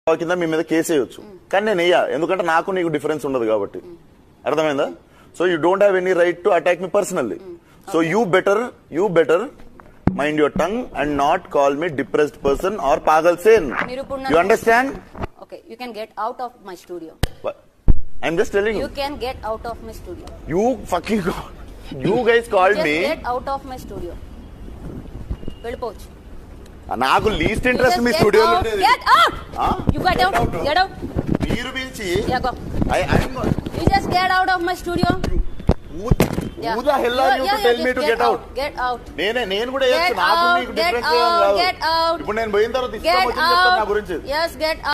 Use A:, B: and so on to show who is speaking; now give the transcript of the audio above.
A: కింద మీ మీద కేసు వేయొచ్చు కానీ నేను వేయ ఎందుకంటే నాకు నీకు డిఫరెన్స్ ఉండదు కాబట్టి అర్థమైందా so you don't have any right to attack me personally so you better you better mind your tongue and not call me depressed person or పాగల్ సేన్
B: మీరు ఇప్పుడు నన్ను-
A: you understand
B: okay you can get out of my studio
A: I'm just telling
B: you can get out of my studio
A: you fucking you guys called
B: just
A: me
B: get out of my studio వెళ్ళిపోవచ్చు
A: నాకు least interest మీ స్టూడియోలో ఉండేది
B: get out
A: Huh?
B: You get out
A: Get out.
B: Get out
A: మీరు పిలిచి
B: yeah go
A: I, I'm
B: you just get out of my studio
A: who, who the hell are you to tell me to get out?
B: Get out
A: నేనే నేను కూడా
B: Get
A: చేయొచ్చు నాకు
B: out,
A: నీకు
B: get
A: డిఫరెన్స్ ఏం
B: out,
A: కాదు
B: get out.
A: ఇప్పుడు నేను పోయిన తర్వాత ఇష్టం
B: గెట్
A: వచ్చింది చెప్తాను నా
B: అవుట్
A: గురించి
B: yes get